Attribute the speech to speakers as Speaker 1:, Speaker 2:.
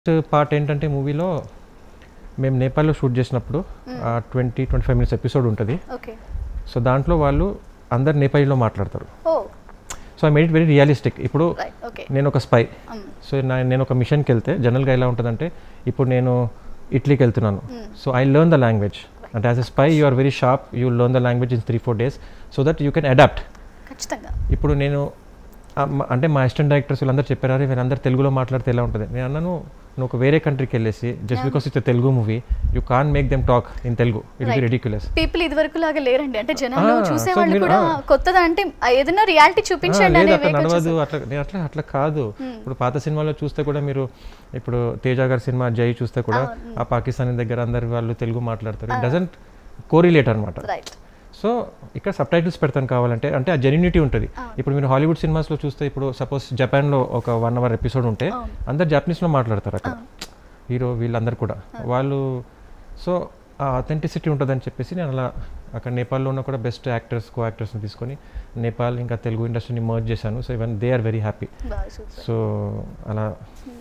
Speaker 1: Part ఏంటంటే మూవీలో మేము నేపాల్లో షూట్ చేసినప్పుడు twenty twenty five minutes episode ఉంటుంది
Speaker 2: ఓకే
Speaker 1: సో దాంట్లో వాళ్ళు అందరు నేపాలీలో మాట్లాడతారు
Speaker 2: oh
Speaker 1: so I made it very realistic ఇప్పుడు
Speaker 2: రైట్ ఓకే
Speaker 1: నేను ఒక స్పై సో నా నేను ఒక మిషన్కి వెళ్తే జనరల్గా ఎలా ఉంటుందంటే ఇప్పుడు నేను ఇటలీకి వెళ్తున్నాను so I learn the language అంటే as a spy you are very sharp you learn the language in three four days so that you can adapt
Speaker 2: ఖచ్చితంగా
Speaker 1: ఇప్పుడు నేను ఆ, మ- అంటే మా అసిస్టెంట్ డైరెక్టర్స్ వీళ్ళందరూ చెప్పారు "అరే, వీళ్ళందరూ తెలుగులో మాట్లాడితే ఎలా ఉంటుంది నేను అన్నాను నువ్వు ఒక వేరే కంట్రీకి వెళ్ళేసి just because it's Telugu movie you can make them talk in Telugu it be
Speaker 2: Right.
Speaker 1: Ridiculous
Speaker 2: people ఇది వరకు లాగా లేరండి అంటే జనాలు
Speaker 1: Ah,
Speaker 2: చూసే
Speaker 1: so
Speaker 2: వాళ్ళు
Speaker 1: మీరు-
Speaker 2: కూడా
Speaker 1: ah.
Speaker 2: కొత్తదా అంటే ఆ ఏదైనా రియాలిటీ చూపించండి
Speaker 1: లేదు
Speaker 2: అనే
Speaker 1: అట్లా
Speaker 2: వేకి
Speaker 1: నడవదు
Speaker 2: వచ్చేసారు.
Speaker 1: అట్లా నేను అట్లా అట్లా కాదు ఇప్పుడు పాత సినిమాలో చూస్తే కూడా మీరు ఇప్పుడు తేజ గారి సినిమా జై చూస్తే కూడా ఆ పాకిస్తానీ దగ్గర అందరు వాళ్ళు తెలుగు మాట్లాడతారు ఇట్ డజంట్ కోరిలేట్ అనమాట
Speaker 2: రైట్
Speaker 1: సో ఇక్కడ సబ్ టైటిల్స్ పెడతాను కావాలంటే అంటే ఆ జెన్యూనిటీ ఉంటుంది ఇప్పుడు మీరు హాలీవుడ్ సినిమాస్లో చూస్తే ఇప్పుడు సపోజ్ జపాన్లో ఒక వన్ అవర్ ఎపిసోడ్ ఉంటే అందరు జపనీస్లో మాట్లాడతారు అక్కడ హీరో వీళ్ళందరూ కూడా వాళ్ళు సో ఆ అథెంటిసిటీ ఉంటుందని చెప్పేసి నేను అలా అక్కడ నేపాల్లో ఉన్న కూడా బెస్ట్ యాక్టర్స్ కో యాక్టర్స్ని తీసుకొని నేపాల్ ఇంకా తెలుగు ఇండస్ట్రీని మర్జ్ చేశాను so even they are very happy
Speaker 2: బాగా సూపర్
Speaker 1: సో అలా
Speaker 2: Hmm.